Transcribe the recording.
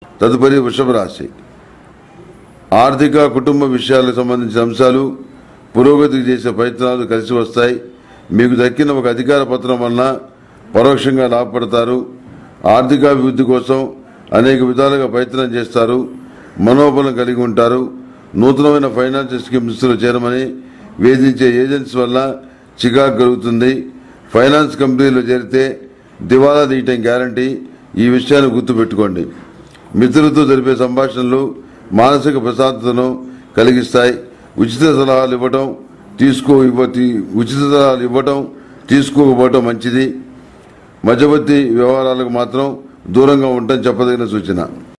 తదుపరి వృషభ రాశి ఆర్థిక కుటుంబ విషయాలకు సంబంధించిన అంశాలు పురోగతికి చేసే ప్రయత్నాలు కలిసి వస్తాయి మీకు దక్కిన ఒక అధికార పత్రం వలన పరోక్షంగా లాభపడతారు ఆర్థికాభివృద్ధి కోసం అనేక విధాలుగా ప్రయత్నం చేస్తారు మనోబలం కలిగి ఉంటారు నూతనమైన ఫైనాన్షియల్ స్కీమ్స్లో చేరమని వేధించే ఏజెంట్స్ వల్ల చికాకు కలుగుతుంది ఫైనాన్స్ కంపెనీలో చేరితే దివాలా తీయటం గ్యారంటీ ఈ విషయాన్ని గుర్తుపెట్టుకోండి మిత్రులతో జరిపే సంభాషణలు మానసిక ప్రశాంతతను కలిగిస్తాయి ఉచిత సలహాలు ఇవ్వటం తీసుకో ఇవ్వ తీ- ఉచిత సలహాలు ఇవ్వటం తీసుకోకపోవటం మంచిది మధ్యవర్తి వ్యవహారాలకు మాత్రం దూరంగా ఉండటం చెప్పదగిన సూచన